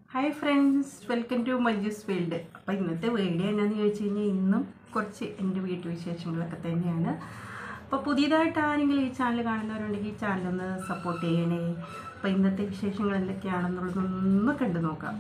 Hi friends welcome to Manju's field അപ്പോൾ ഇന്നത്തെ video എന്നാന്ന് ചോദിച്ചു കഴിഞ്ഞാൽ ഇന്നും കുറച്ച് എൻ്റെ വീട്ടുവിശേഷങ്ങളൊക്കെ തന്നെയാണ് അപ്പോൾ പുതിയതായിട്ട് ആരെങ്കിലും ഈ ചാനൽ കാണുന്നവരുണ്ടെങ്കിൽ ഈ ചാനൽ ഒന്ന് സപ്പോർട്ട് ചെയ്യണേ അപ്പോൾ ഇന്നത്തെ വിശേഷങ്ങൾ എന്തൊക്കെയാണെന്നുള്ളതൊന്ന് കണ്ടു നോക്കാം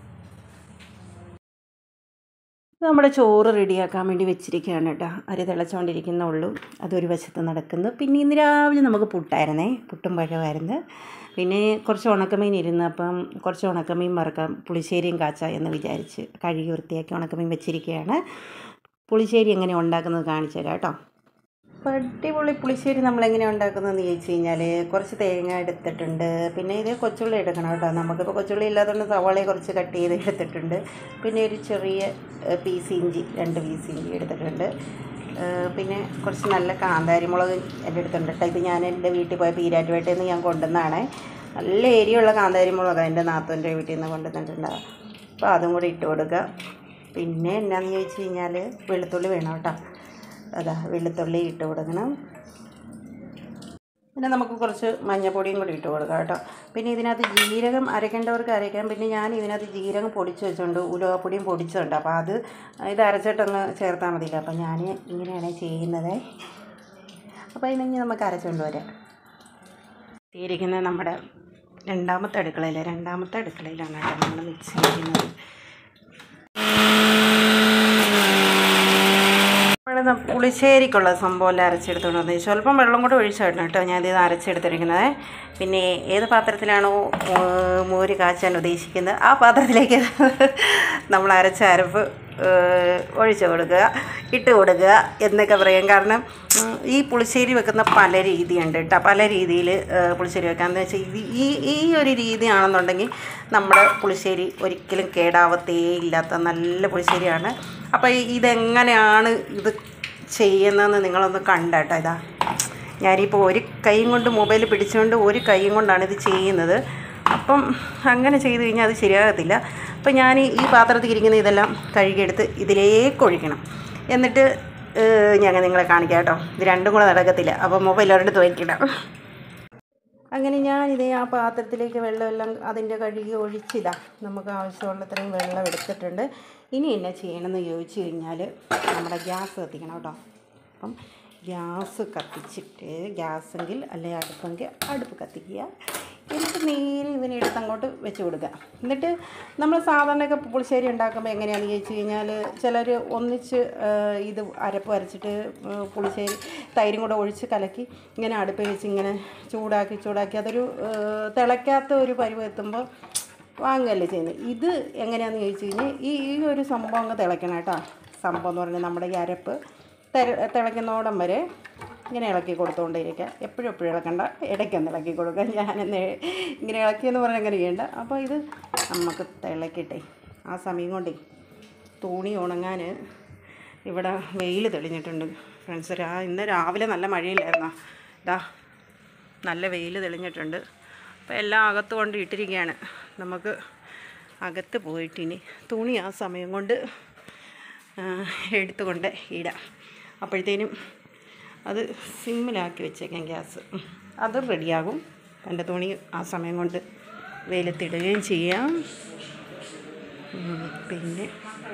നമ്മുടെ ചോറ് റെഡിയാക്കാൻ വേണ്ടി വെച്ചിരിക്കുകയാണ് കേട്ടോ അരി തിളച്ചുകൊണ്ടിരിക്കുന്നുള്ളൂ അതൊരു വശത്ത് നടക്കുന്നു പിന്നെ ഇന്ന് രാവിലെ നമുക്ക് പുട്ടായിരുന്നേ പുട്ടും പഴമായിരുന്നു പിന്നെ കുറച്ച് ഉണക്കമീൻ ഇരുന്ന് അപ്പം കുറച്ച് ഉണക്കമീൻ വറുക്കാം പുളിശ്ശേരിയും കാച്ച എന്ന് വിചാരിച്ച് കഴുകി വൃത്തിയാക്കി ഉണക്കമീൻ വെച്ചിരിക്കുകയാണ് പുളിശ്ശേരി എങ്ങനെ ഉണ്ടാക്കുന്നത് കാണിച്ചു തരാം കേട്ടോ അപ്പോൾ അടിപൊളി പുളിശ്ശേരി നമ്മളെങ്ങനെ ഉണ്ടാക്കുന്നതെന്ന് ചോദിച്ചു കഴിഞ്ഞാൽ കുറച്ച് തേങ്ങ എടുത്തിട്ടുണ്ട് പിന്നെ ഇത് കൊച്ചുള്ളി എടുക്കണം കേട്ടോ നമുക്കിപ്പോൾ കൊച്ചുള്ളി ഇല്ലാത്തതുകൊണ്ട് സവാളയെ കുറച്ച് കട്ട് ചെയ്ത് എടുത്തിട്ടുണ്ട് പിന്നെ ഒരു ചെറിയ ഏഹ്, പീസ് ഇഞ്ചി രണ്ട് പീസ് ഇഞ്ചി എടുത്തിട്ടുണ്ട് ഏഹ്, പിന്നെ കുറച്ച് നല്ല കാന്താരി മുളക് എൻ്റെ അടുത്തുണ്ട് കേട്ടോ ഇത് ഞാൻ എൻ്റെ വീട്ടിൽ പോയ പീരാറ്റുപേട്ടയിൽ നിന്ന് ഞാൻ കൊണ്ടുവന്നതാണ് നല്ല എരിയുള്ള കാന്താരി മുളകാണ് എൻ്റെ നാത്തൂൻ്റെ വീട്ടിൽ നിന്ന് കൊണ്ടുവന്നിട്ടുണ്ട് അപ്പോൾ അതും കൂടി ഇട്ട് കൊടുക്കുക പിന്നെ എന്നാന്ന് ചോദിച്ചു കഴിഞ്ഞാൽ വെളുത്തുള്ളി വേണം കേട്ടോ അതാ വെളുത്തുള്ളി ഇട്ട് കൊടുക്കണം പിന്നെ നമുക്ക് കുറച്ച് മഞ്ഞപ്പൊടിയും കൂടി ഇട്ട് കൊടുക്കാം കേട്ടോ പിന്നെ ഇതിനകത്ത് ജീരകം അരയ്ക്കേണ്ടവർക്ക് അരയ്ക്കാം പിന്നെ ഞാൻ ഇതിനകത്ത് ജീരകം പൊടിച്ച് വെച്ചുകൊണ്ട് ഉലുവപ്പൊടിയും പൊടിച്ചതുണ്ട് അപ്പോൾ അത് ഇത് അരച്ചിട്ടൊന്ന് ചേർത്താൽ മതിയില്ല അപ്പോൾ ഞാൻ ഇങ്ങനെയാണ് ചെയ്യുന്നത് അപ്പോൾ ഇതിനെ നമുക്ക് അരച്ചുകൊണ്ട് വരാം തീരിക്കുന്നത് നമ്മുടെ രണ്ടാമത്തെ അടുക്കളയിൽ രണ്ടാമത്തെ അടുക്കളയിലാണ് കേട്ടോ നമ്മൾ മിക്സ് ചെയ്യുന്നത് നമ്മുടെ പുളിശ്ശേരിക്കുള്ള സംഭവമെല്ലാം അരച്ചെടുത്തുകൊണ്ട് വന്നത് സ്വല്പം വെള്ളം കൂടെ ഒഴിച്ചായിരുന്നു കേട്ടോ ഞാനിത് അരച്ചെടുത്തിരിക്കുന്നത് പിന്നെ ഏത് പാത്രത്തിലാണോ മോ- മോര് കാച്ചാൻ ഉദ്ദേശിക്കുന്നത് ആ പാത്രത്തിലേക്ക് നമ്മൾ അരച്ച അരപ്പ് ഏഹ്, ഒഴിച്ച് കൊടുക്കുക ഇട്ട് കൊടുക്കുക എന്നൊക്കെ പറയാം കാരണം ഉം, ഈ പുളിശ്ശേരി വെക്കുന്ന പല രീതിയുണ്ട് കേട്ടോ പല രീതിയിൽ പുളിശ്ശേരി വെക്കാമെന്ന് വെച്ചാൽ ഇത് ഈ ഈ ഒരു രീതിയാണെന്നുണ്ടെങ്കിൽ നമ്മുടെ പുളിശ്ശേരി ഒരിക്കലും കേടാവത്തേ ഇല്ലാത്ത നല്ല പുളിശ്ശേരിയാണ് അപ്പോൾ ഇതെങ്ങനെയാണ് ഇത് ചെയ്യുന്നതെന്ന് നിങ്ങളൊന്ന് കണ്ടേട്ടോ ഇതാ ഞാനിപ്പോൾ ഒരു കൈയും കൊണ്ട് മൊബൈൽ പിടിച്ചുകൊണ്ട് ഒരു കൈയും കൊണ്ടാണ് ഇത് ചെയ്യുന്നത് അപ്പം അങ്ങനെ ചെയ്ത് കഴിഞ്ഞാൽ അത് ശരിയാകത്തില്ല അപ്പം ഞാൻ ഈ പാത്രത്തിൽ ഇരിക്കുന്ന ഇതെല്ലാം കഴുകിയെടുത്ത് ഇതിലേക്ക് ഒഴിക്കണം എന്നിട്ട് ഏഹ്, ഞാൻ നിങ്ങളെ കാണിക്കാം കേട്ടോ ഇത് രണ്ടും കൂടെ നടക്കത്തില്ല അപ്പോൾ മൊബൈൽ ഒരിടത്ത് വയ്ക്കണം അങ്ങനെ ഞാനിതേ ആ പാത്രത്തിലേക്ക് വെള്ളമെല്ലാം അതിൻ്റെ കഴുകി ഒഴിച്ചിതാ നമുക്ക് ആവശ്യമുള്ളത്രയും വെള്ളം എടുത്തിട്ടുണ്ട് ഇനി എന്നാ ചെയ്യണമെന്ന് ചോദിച്ചു കഴിഞ്ഞാൽ നമ്മുടെ ഗ്യാസ് കത്തിക്കണം കേട്ടോ അപ്പം ഗ്യാസ് കത്തിച്ചിട്ട് ഗ്യാസെങ്കിൽ അല്ലെങ്കിൽ അടുപ്പെങ്കിൽ അടുപ്പ് കത്തിക്കുക എന്നിട്ട് നേരെ ഇതിനെ എടുത്ത് അങ്ങോട്ട് വെച്ച് കൊടുക്കുക എന്നിട്ട് നമ്മൾ സാധാരണയൊക്കെ പുളിശ്ശേരി ഉണ്ടാക്കുമ്പോൾ എങ്ങനെയാണെന്ന് ചോദിച്ചു കഴിഞ്ഞാൽ ചിലർ ഒന്നിച്ച് ആ, ഇത് അരപ്പ് അരച്ചിട്ട് ആ, പുളിശ്ശേരി തൈരും കൂടെ ഒഴിച്ച് കലക്കി ഇങ്ങനെ അടുപ്പിൽ വെച്ച് ഇങ്ങനെ ചൂടാക്കി ചൂടാക്കി അതൊരു ആ, തിളയ്ക്കാത്ത ഒരു പരുവ് എത്തുമ്പോൾ വാങ്ങുകയല്ലേ ചെയ്യുന്നത് ഇത് എങ്ങനെയാണെന്ന് ചോദിച്ചു കഴിഞ്ഞാൽ ഈ ഈ ഒരു സംഭവം അങ്ങ് തിളയ്ക്കണം കേട്ടോ സംഭവം എന്ന് പറഞ്ഞാൽ നമ്മുടെ ഈ അരപ്പ് തിര തിളയ്ക്കുന്നോടം വരെ ഇങ്ങനെ ഇളക്കി കൊടുത്തുകൊണ്ടേയിരിക്കുക എപ്പോഴും എപ്പോഴും ഇളക്കണ്ട ഇടയ്ക്കൊന്ന് ഇളക്കി കൊടുക്കുക ഞാനെന്ന് ഇങ്ങനെ ഇളക്കിയെന്ന് പറഞ്ഞാൽ അങ്ങനെ ചെയ്യണ്ട അപ്പോൾ ഇത് നമുക്ക് തിളക്കിട്ടെ ആ സമയം കൊണ്ടേ തുണി ഉണങ്ങാൻ ഇവിടെ വെയിൽ തെളിഞ്ഞിട്ടുണ്ട് ഫ്രണ്ട്സ് രാ ഇന്ന് രാവിലെ നല്ല മഴയില്ലായിരുന്നോ ഇതാ നല്ല വെയിൽ തെളിഞ്ഞിട്ടുണ്ട് അപ്പോൾ എല്ലാം അകത്ത് കൊണ്ട് ഇട്ടിരിക്കുകയാണ് നമുക്ക് അകത്ത് പോയിട്ടിനി തുണി ആ സമയം കൊണ്ട് ആ, എടുത്തുകൊണ്ട് ഇടാം അപ്പോഴത്തേനും അത് സിമ്മിലാക്കി വെച്ചേക്കാം ഗ്യാസ് ഉം. അത് റെഡിയാകും എൻ്റെ തുണി ആ സമയം കൊണ്ട് വെയിലത്തിടുകയും ചെയ്യാം ഉം, പിന്നെ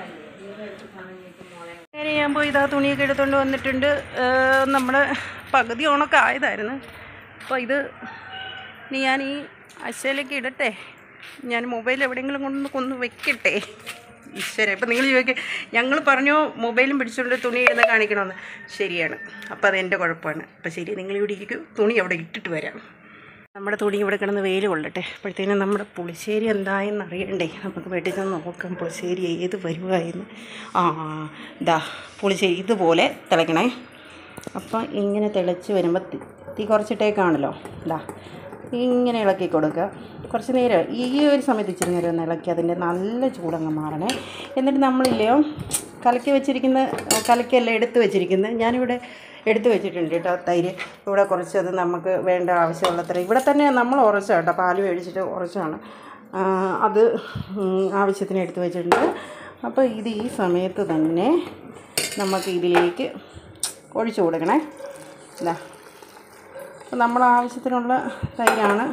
അങ്ങനെ ഞാൻ പോയി ഇതാ തുണിയൊക്കെ എടുത്തുകൊണ്ട് വന്നിട്ടുണ്ട് നമ്മൾ പകുതി ഓണൊക്കെ ആയതായിരുന്നു അപ്പോൾ ഇത് ഇനി ഞാൻ ഈ അശയിലേക്ക് ഇടട്ടെ ഞാൻ മൊബൈൽ എവിടെയെങ്കിലും കൊണ്ടൊന്ന് കൊന്ന് വെക്കട്ടെ ഈശ്വര ഇപ്പം നിങ്ങൾ ചോദിക്കുക ഞങ്ങൾ പറഞ്ഞു മൊബൈലും പിടിച്ചുകൊണ്ട് തുണി എഴുന്ന കാണിക്കണമെന്ന് ശരിയാണ് അപ്പോൾ അത് എൻ്റെ കുഴപ്പമാണ് അപ്പോൾ ശരി നിങ്ങൾ ഇവിടെ ഇരിക്കും തുണി അവിടെ ഇട്ടിട്ട് വരാം നമ്മുടെ തുണി ഇവിടെ കിടന്ന് വെയിൽ കൊള്ളട്ടെ അപ്പോഴത്തേനും നമ്മുടെ പുളിശ്ശേരി എന്തായെന്ന് അറിയണ്ടേ നമുക്ക് വീട്ടിൽ നിന്ന് നോക്കാം പുളിശ്ശേരി ഏത് വരുവായെന്ന് ആ ഇതാ പുളിശ്ശേരി ഇതുപോലെ തിളയ്ക്കണേ അപ്പം ഇങ്ങനെ തിളച്ച് വരുമ്പോൾ തീ തീ കുറച്ചിട്ടേക്കാണല്ലോ ഇതാ ഇങ്ങനെ ഇളക്കി കൊടുക്കുക കുറച്ച് നേരം ഈ ഒരു സമയത്ത് ഇച്ചിരി നേരം ഒന്ന് ഇളക്കി അതിൻ്റെ നല്ല ചൂടങ്ങ് മാറണേ എന്നിട്ട് നമ്മളില്ലയോ കലക്കി വെച്ചിരിക്കുന്ന കലക്കിയല്ല എടുത്ത് വെച്ചിരിക്കുന്നത് ഞാനിവിടെ എടുത്ത് വെച്ചിട്ടുണ്ട് കേട്ടോ തൈര് ഇവിടെ കുറച്ചത് നമുക്ക് വേണ്ട ആവശ്യമുള്ളത്ര ഇവിടെ തന്നെ നമ്മൾ ഉറച്ച കേട്ടോ പാല് മേടിച്ചിട്ട് ഉറച്ചാണ് ആ, അത് ഉം, ആവശ്യത്തിന് എടുത്ത് വെച്ചിട്ടുണ്ട് അപ്പോൾ ഇത് ഈ സമയത്ത് തന്നെ നമുക്ക് ഇതിലേക്ക് ഒഴിച്ചു കൊടുക്കണേ ഇതാ അപ്പോൾ നമ്മൾ ആവശ്യത്തിനുള്ള തൈരാണ്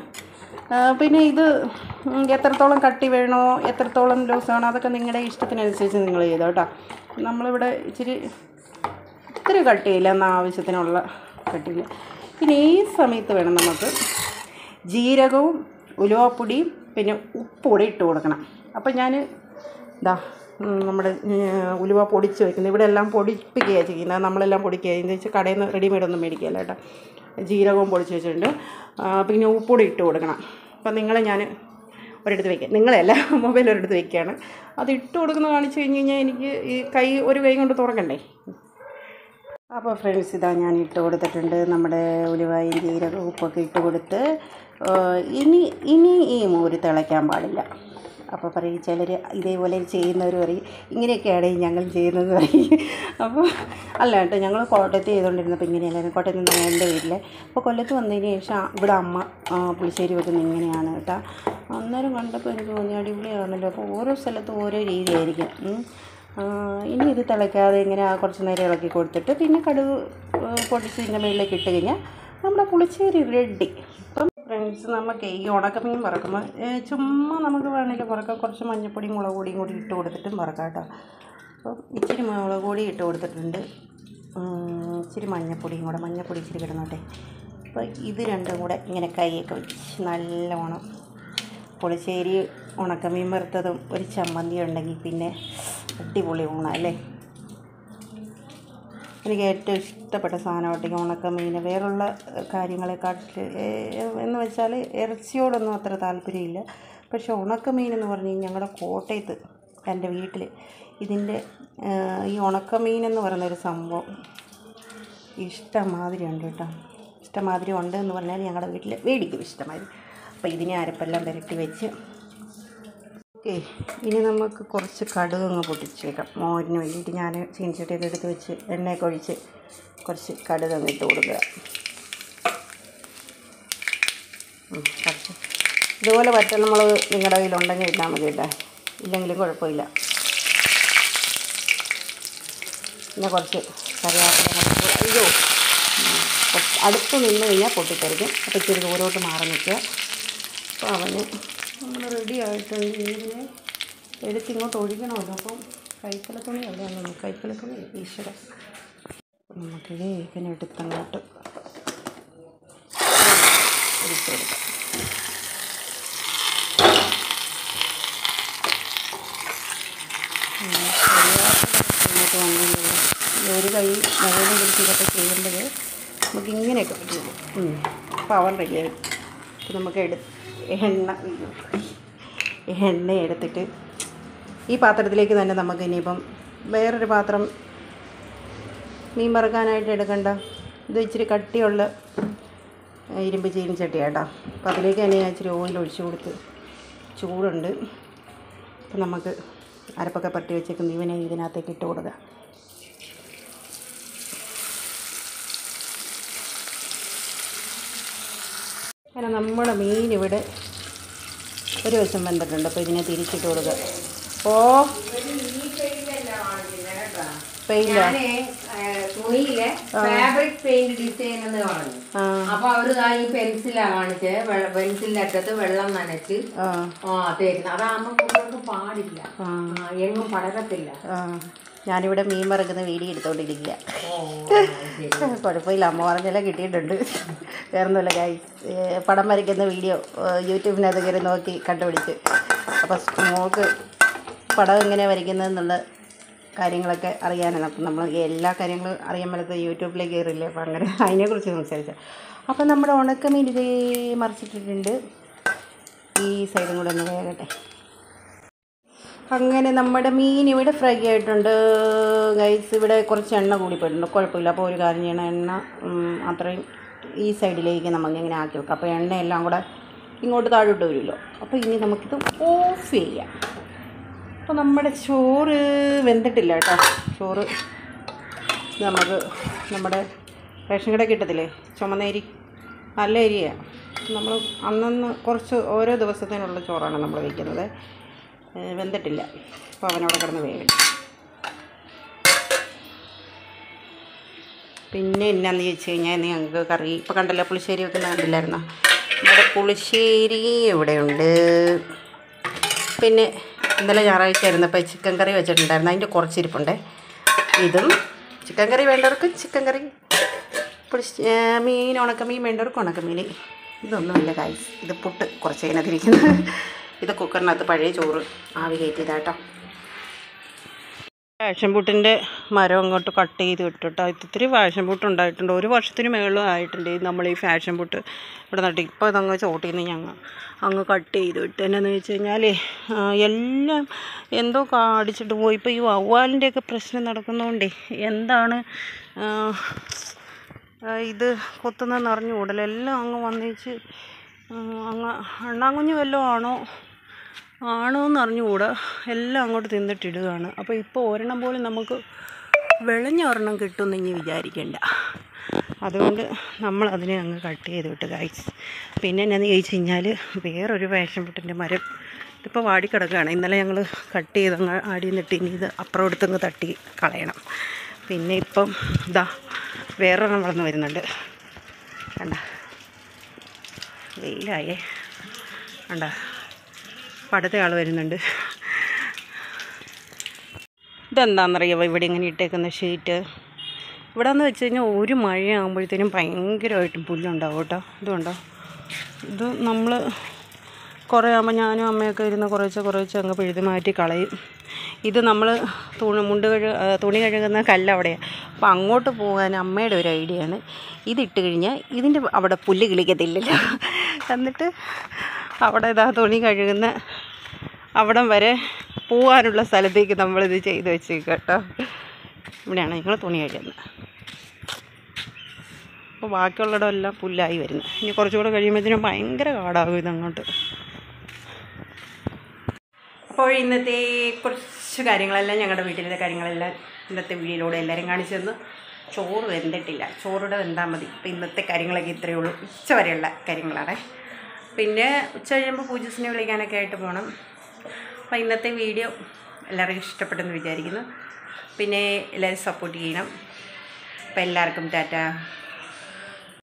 ആ, പിന്നെ ഇത് ഉം, എത്രത്തോളം കട്ടി വേണോ എത്രത്തോളം ലൂസ് വേണോ അതൊക്കെ നിങ്ങളുടെ ഇഷ്ടത്തിനനുസരിച്ച് നിങ്ങൾ ചെയ്തോ കേട്ടോ നമ്മളിവിടെ ഇച്ചിരി ഇത്തിരി കട്ടിയില്ല എന്ന ആവശ്യത്തിനുള്ള കട്ടിയില്ല പിന്നെ ഈ സമയത്ത് വേണം നമുക്ക് ജീരകവും ഉലുവാപ്പൊടിയും പിന്നെ ഉപ്പ് കൂടി ഇട്ട് കൊടുക്കണം അപ്പം ഞാൻ ഇതാ ഉം, നമ്മുടെ ഉം, ഉലുവ പൊടിച്ച് വെക്കുന്നത് ഇവിടെ എല്ലാം പൊടിപ്പിക്കുകയാണ് ചെയ്യുന്നത് നമ്മളെല്ലാം പൊടിക്കുക എന്ന് വെച്ചാൽ കടയിൽ നിന്ന് റെഡിമെയ്ഡ് ഒന്നും മേടിക്കുകയല്ല കേട്ടോ ജീരകവും പൊടിച്ച് വെച്ചിട്ടുണ്ട് ആ, പിന്നെ ഉപ്പുകൂടി ഇട്ട് കൊടുക്കണം അപ്പം നിങ്ങളെ ഞാൻ ഒരിടത്ത് വെക്കുക നിങ്ങളെയല്ല മൊബൈൽ ഒരിടത്ത് വെക്കുകയാണ് അത് ഇട്ട് കൊടുക്കുന്നത് കാണിച്ചു കഴിഞ്ഞ് കഴിഞ്ഞാൽ എനിക്ക് ഈ കൈ ഒരു കൈ കൊണ്ട് തുറക്കണ്ടേ അപ്പോൾ ഫ്രണ്ട്സ് ഇതാ ഞാൻ ഇട്ട് കൊടുത്തിട്ടുണ്ട് നമ്മുടെ ഉലുവായും ജീരകവും ഉപ്പൊക്കെ ഇട്ട് കൊടുത്ത് ആ, ഇനി ഇനി ഈ മോര് തിളയ്ക്കാൻ പാടില്ല അപ്പോൾ പറയും ചിലർ ഇതേപോലെ ചെയ്യുന്നവർ പറയും ഇങ്ങനെയൊക്കെയാണ് ഞങ്ങൾ ചെയ്യുന്നത് പറയും അപ്പോൾ അല്ല കേട്ടോ ഞങ്ങൾ കോട്ടയത്ത് ചെയ്തുകൊണ്ടിരുന്നപ്പോൾ ഇങ്ങനെയല്ലായിരുന്നു കോട്ടയത്ത് നിന്ന് എൻ്റെ വീട്ടിൽ അപ്പോൾ കൊല്ലത്ത് വന്നതിന് ശേഷം ഇവിടെ അമ്മ ആ, പുളിശ്ശേരി വെക്കുന്നത് ഇങ്ങനെയാണ് കേട്ടോ അന്നേരം കണ്ടപ്പോൾ എനിക്ക് തോന്നി അടിപൊളിയാണല്ലോ അപ്പോൾ ഓരോ സ്ഥലത്തും ഓരോ രീതിയായിരിക്കും ഉം. ആ, ഇനി ഇത് തിളയ്ക്കാതെ ഇങ്ങനെ ആ കുറച്ച് നേരം ഇളക്കി കൊടുത്തിട്ട് പിന്നെ കടുക് ആ, പൊടിച്ച് ഇതിൻ്റെ മുകളിലേക്ക് ഇട്ട് കഴിഞ്ഞാൽ നമ്മുടെ പുളിശ്ശേരി റെഡി അപ്പം ഫ്രണ്ട്സ് നമുക്ക് ഈ ഉണക്കമീൻ വറക്കുമ്പോൾ ഏ, ചുമ്മാ നമുക്ക് വേണമെങ്കിൽ വറക്കാം കുറച്ച് മഞ്ഞപ്പൊടിയും മുളക് പൊടിയും കൂടി ഇട്ട് കൊടുത്തിട്ടും വറക്കാം കേട്ടോ അപ്പം ഇച്ചിരി മുളക് പൊടി ഇട്ട് കൊടുത്തിട്ടുണ്ട് ഉം, ഇച്ചിരി മഞ്ഞപ്പൊടിയും കൂടെ മഞ്ഞപ്പൊടി ഇച്ചിരി കിടന്നോട്ടെ അപ്പോൾ ഇത് രണ്ടും കൂടെ ഇങ്ങനെ കൈയൊക്കെ വെച്ച് നല്ലോണം പുളിശ്ശേരി ഉണക്കമീൻ വറുത്തതും ഒരു ചമ്മന്തി ഉണ്ടെങ്കിൽ പിന്നെ അടിപൊളി ഊണ അല്ലേ എനിക്ക് ഏറ്റവും ഇഷ്ടപ്പെട്ട സാധനമായിട്ട് ഉണക്കമീൻ വേറുള്ള കാര്യങ്ങളെക്കാട്ടിൽ എന്ന് വെച്ചാൽ ഇറച്ചിയോടൊന്നും അത്ര താല്പര്യമില്ല പക്ഷെ ഉണക്കമീൻ എന്ന് പറഞ്ഞ് കഴിഞ്ഞാൽ ഞങ്ങളുടെ കോട്ടയത്ത് എൻ്റെ വീട്ടിൽ ഇതിൻ്റെ ഈ ഉണക്കമീൻ എന്ന് പറയുന്നൊരു സംഭവം ഇഷ്ടമാതിരി ഉണ്ട് കേട്ടോ ഇഷ്ടമാതിരി ഉണ്ട് എന്ന് പറഞ്ഞാൽ ഞങ്ങളുടെ വീട്ടിൽ മേടിക്കും ഇഷ്ടമാതിരി അപ്പോൾ ഇതിനെ അരപ്പെല്ലാം പുരട്ടി വെച്ച് ഓക്കെ ഇനി നമുക്ക് കുറച്ച് കടുക് അങ്ങ് പൊട്ടിച്ചേക്കാം മോരിന് വേണ്ടിയിട്ട് ഞാൻ ചീനിച്ചട്ടിയൊക്കെ എടുത്ത് വെച്ച് എണ്ണയൊക്കെ ഒഴിച്ച് കുറച്ച് കടുക് അങ്ങ് ഇട്ട് കൊടുക്കുക ഉം, കുറച്ച് ഇതുപോലെ വറ്റൽമുളക് നിങ്ങളുടെ കയ്യിലുണ്ടെങ്കിൽ ഇട്ടാൽ മതി കേട്ടോ ഇല്ലെങ്കിലും കുഴപ്പമില്ല പിന്നെ കുറച്ച് കറിവേപ്പില കൂടെ- അയ്യോ ഉം, കുറച്ച് അടുത്ത് നിന്ന് കഴിഞ്ഞാൽ പൊട്ടിത്തെറിക്കും അപ്പോൾ ഇച്ചിരി ദൂരോട്ട് മാറി നിൽക്കുക അപ്പോൾ അവന് നമ്മൾ റെഡി ആയിട്ടുണ്ട് ഇതിനെ എടുത്ത് ഇങ്ങോട്ട് ഒഴിക്കണമല്ലോ അപ്പം കൈപ്പല തുണി എവിടെയാണ് കൈപ്പല തുണി ഈശ്വര അപ്പം നമുക്കിത് ഇതിനെ എടുത്തങ്ങോട്ട് ഒഴിച്ചു കൊടുക്കാം ഉം, കറിവേപ്പില ഇങ്ങോട്ട് വന്നില്ലല്ലോ ഈ ഒരു കൈ മുകളിൽ പിടിച്ച് ഇതൊക്കെ ചെയ്യുമ്പോൾ നമുക്ക് ഇങ്ങനെയൊക്കെ പറ്റുള്ളൂ അപ്പോൾ അവൻ റെഡിയായി അപ്പോൾ നമുക്ക് എടു എണ്ണ അയ്യോ. എണ്ണ എടുത്തിട്ട് ഈ പാത്രത്തിലേക്ക് തന്നെ നമുക്ക് ഇനിയിപ്പം വേറൊരു പാത്രം മീൻ വറുക്കാനായിട്ട് എടുക്കണ്ട ഇത് ഇച്ചിരി കട്ടിയുള്ള ഏ, ഇരുമ്പ് ചീനിച്ചട്ടിയാട്ടോ അപ്പോൾ അതിലേക്ക് തന്നെ ഞാൻ ഇച്ചിരി ഓയിൽ ഒഴിച്ചു കൊടുത്ത് ചൂടുണ്ട് അപ്പം നമുക്ക് അരപ്പൊക്കെ പട്ടി വെച്ചേക്കുന്ന ഇവനെ ഇതിനകത്തേക്ക് ഇട്ട് കൊടുക്കുക അങ്ങനെ നമ്മുടെ മീൻ ഇവിടെ ഒരു വശം വെന്തിട്ടുണ്ട് അപ്പോൾ ഇതിനെ തിരിച്ചിട്ട് കൊടുക്കുക ഓ പെയില്ല ഞാനേ തുണിയിലെ ഫാബ്രിക് പെയിന്റ് ഡിസൈൻ എന്ന് പറഞ്ഞു ആ അപ്പൊ അവര് ദാ ഈ പെൻസിലാ കാണിച്ച് പെൻസിലിന്റെ അറ്റത്ത് വെള്ളം നനച്ച് ആ ആ തരുന്നത് അതാകുമ്പോ കുട്ടികൾക്ക് പാടില്ല ആ ആ, എങ്ങും പടരത്തില്ല ആ ഞാനിവിടെ മീൻ വറക്കുന്ന വീഡിയോ എടുത്തോണ്ടിരിക്കുക ഓ ശരി. കുഴപ്പമില്ല അമ്മ പറഞ്ഞെല്ലാം കിട്ടിയിട്ടുണ്ട് വേറൊന്നുമില്ല ഗൈസ് പടം വരയ്ക്കുന്ന വീഡിയോ യൂട്യൂബിനകത്ത് കയറി നോക്കി കണ്ടുപിടിച്ച് അപ്പോൾ മോൾക്ക് പടം എങ്ങനെ വരയ്ക്കുന്നതെന്നുള്ള കാര്യങ്ങളൊക്കെ അറിയാനാണ് അപ്പം നമ്മൾ എല്ലാ കാര്യങ്ങളും അറിയാൻ പറ്റാത്ത യൂട്യൂബിലേക്ക് കയറില്ലേ അപ്പം അങ്ങനെ അതിനെക്കുറിച്ച് സംസാരിച്ചാൽ അപ്പം നമ്മുടെ ഉണക്കമീൻ ഇതേ മറിച്ചിട്ടിട്ടുണ്ട് ഈ സൈഡും കൂടെ ഒന്ന് വേകട്ടെ അങ്ങനെ നമ്മുടെ മീൻ ഇവിടെ ഫ്രൈ ആയിട്ടുണ്ട് ഗൈസ് ഇവിടെ കുറച്ച് എണ്ണ കൂടിപ്പോയിട്ടുണ്ട് കുഴപ്പമില്ല അപ്പോൾ ഒരു കാര്യം ചെയ്യണം എണ്ണ ഉം, അത്രയും ഈ സൈഡിലേക്ക് നമുക്ക് ഇങ്ങനെ ആക്കി വെക്കാം അപ്പോൾ എണ്ണയെല്ലാം കൂടെ ഇങ്ങോട്ട് താഴോട്ട് വരുമല്ലോ അപ്പോൾ ഇനി നമുക്കിത് ഓഫ് ചെയ്യാം അപ്പോൾ നമ്മുടെ ചോറ് വെന്തിട്ടില്ല കേട്ടോ ചോറ് ഇത് നമുക്ക് നമ്മുടെ റേഷൻ കട കിട്ടത്തില്ലേ ചുമന്ന അരി നല്ല അരിയാണ് നമ്മൾ അന്നന്ന് കുറച്ച് ഓരോ ദിവസത്തിനുള്ള ചോറാണ് നമ്മൾ വയ്ക്കുന്നത് ഏ, വെന്തിട്ടില്ല അപ്പോൾ അവനവിടെ കിടന്ന് വേഗം പിന്നെ എന്നാന്ന് ചോദിച്ചു കഴിഞ്ഞാൽ ഞങ്ങൾക്ക് കറി ഇപ്പോൾ കണ്ടല്ലോ പുളിശ്ശേരി വെക്കുന്ന കണ്ടില്ലായിരുന്നോ നമ്മുടെ പുളിശ്ശേരി ഇവിടെയുണ്ട് പിന്നെ ഇന്നലെ ഞായറാഴ്ച ആയിരുന്നപ്പോൾ ചിക്കൻ കറി വെച്ചിട്ടുണ്ടായിരുന്നു അതിൻ്റെ കുറച്ചിരിപ്പുണ്ടേ ഇതും ചിക്കൻ കറി വേണ്ടവർക്ക് ചിക്കൻ കറി പുളിശ്ശേ ഏ, മീൻ ഉണക്കമീൻ വേണ്ടവർക്ക് ഉണക്കമീൻ ഇതൊന്നുമില്ല കായ് ഇത് പുട്ട് കുറച്ച് അതിനകത്തിരിക്കുന്നത് ഇത് കുക്കറിനകത്ത് പഴയ ചോറ് ആവി കയറ്റിയതാട്ടോ ഫാഷൻ ബൂട്ടിൻ്റെ മരം അങ്ങോട്ട് കട്ട് ചെയ്ത് ഇട്ടിട്ടോ ഇത്തിരി ഫാഷൻ ബൂട്ട് ഉണ്ടായിട്ടുണ്ട് ഒരു വർഷത്തിന് മേളിലും ആയിട്ടുണ്ട് ഈ നമ്മൾ ഈ ഫാഷൻ ബൂട്ട് ഇവിടെ നട്ട് ഇപ്പോൾ ഇതങ്ങ് ചോട്ടിൽ നിന്ന് ഞങ്ങൾ അങ്ങ് കട്ട് ചെയ്ത് വിട്ട് എന്നാന്ന് വെച്ച് കഴിഞ്ഞാൽ എല്ലാം എന്തോ കാടിച്ചിട്ട് പോയി ഇപ്പോൾ ഈ വവ്വാലിൻ്റെയൊക്കെ പ്രശ്നം നടക്കുന്നതുകൊണ്ടേ എന്താണ് ആ, ആ, ഇത് കൊത്തുന്നതെന്ന് അറിഞ്ഞുകൂടല്ലോ എല്ലാം അങ്ങ് വന്നേച്ച് ആ, അങ്ങ് അണ്ണാങ്കുഞ്ഞ് വല്ലതും ആണോ ആണോ എന്ന് അറിഞ്ഞുകൂടാ എല്ലാം അങ്ങോട്ട് തിന്നിട്ടിടുകയാണ് അപ്പോൾ ഇപ്പോൾ ഒരെണ്ണം പോലും നമുക്ക് വിളഞ്ഞ ഒരെണ്ണം കിട്ടുമെന്ന് ഇനി വിചാരിക്കേണ്ട അതുകൊണ്ട് നമ്മൾ അതിനെ അങ്ങ് കട്ട് ചെയ്ത് വിട്ട് കായ്ച്ച് പിന്നെ എന്നാന്ന് ചോദിച്ചു കഴിഞ്ഞാൽ വേറൊരു വേഷം പുട്ടിൻ്റെ മരം ഇതിപ്പോൾ വാടിക്കിടക്കുകയാണ് ഇന്നലെ ഞങ്ങൾ കട്ട് ചെയ്ത് അങ്ങ് ആടി നിന്നിട്ട് ഇനി ഇത് അപ്പുറം എടുത്തങ്ങ് തട്ടി കളയണം പിന്നെ ഇപ്പം ഇതാ വേറൊരെണ്ണം വളർന്ന് വരുന്നുണ്ട് കണ്ട വെയിലായേ കണ്ട അപ്പം അടുത്ത ആൾ വരുന്നുണ്ട് ഇതെന്താണെന്നറിയാമോ ഇവിടെ ഇങ്ങനെ ഇട്ടേക്കുന്ന ഷീറ്റ് ഇവിടെ എന്ന് വെച്ച് കഴിഞ്ഞാൽ ഒരു മഴയാകുമ്പോഴത്തേനും ഭയങ്കരമായിട്ടും പുല്ലുണ്ടാവും കേട്ടോ ഇതുണ്ടോ ഇത് നമ്മൾ കുറേ ആകുമ്പോൾ ഞാനും അമ്മയൊക്കെ ഇരുന്ന് കുറേശ്ശെ കുറേശ്ശെ അങ്ങ് പിഴുതി മാറ്റി കളയും ഇത് നമ്മൾ തുണി മുണ്ട് കഴു ആ, തുണി കഴുകുന്ന കല്ല് അവിടെയാണ് അപ്പോൾ അങ്ങോട്ട് പോകാൻ അമ്മയുടെ ഒരു ഐഡിയ ആണ് ഇതിട്ട് കഴിഞ്ഞാൽ ഇതിൻ്റെ അവിടെ പുല്ല് കിളിക്കത്തില്ലല്ലോ എന്നിട്ട് അവിടെ ഇതാ തുണി കഴുകുന്ന അവിടം വരെ പോകാനുള്ള സ്ഥലത്തേക്ക് നമ്മളിത് ചെയ്ത് വെച്ചേക്കുക കേട്ടോ ഇവിടെയാണ് ഞങ്ങൾ തുണി കഴുകുന്നത് അപ്പോൾ ബാക്കിയുള്ളിടം എല്ലാം പുല്ലായി വരുന്നത് ഇനി കുറച്ചുകൂടെ കഴിയുമ്പോഴത്തേനും ഭയങ്കര കാടാകും ഇതങ്ങോട്ട് അപ്പോൾ ഇന്നത്തെ കുറച്ച് കാര്യങ്ങളെല്ലാം ഞങ്ങളുടെ വീട്ടിലെ കാര്യങ്ങളെല്ലാം ഇന്നത്തെ വീഡിയോയിലൂടെ എല്ലാവരും കാണിച്ചു തന്നു ചോറ് വെന്തിട്ടില്ല ചോറൂടെ വെന്താൽ മതി അപ്പോൾ ഇന്നത്തെ കാര്യങ്ങളൊക്കെ ഇത്രയേ ഉള്ളൂ ഉച്ച വരെയുള്ള കാര്യങ്ങളാണ് പിന്നെ ഉച്ച കഴിയുമ്പോൾ പൂജസിനെ വിളിക്കാനൊക്കെ ആയിട്ട് പോകണം അപ്പോൾ ഇന്നത്തെ വീഡിയോ എല്ലാവർക്കും ഇഷ്ടപ്പെട്ടെന്ന് വിചാരിക്കുന്നു പിന്നെ എല്ലാവരും സപ്പോർട്ട് ചെയ്യണം അപ്പോൾ എല്ലാവർക്കും ടാറ്റ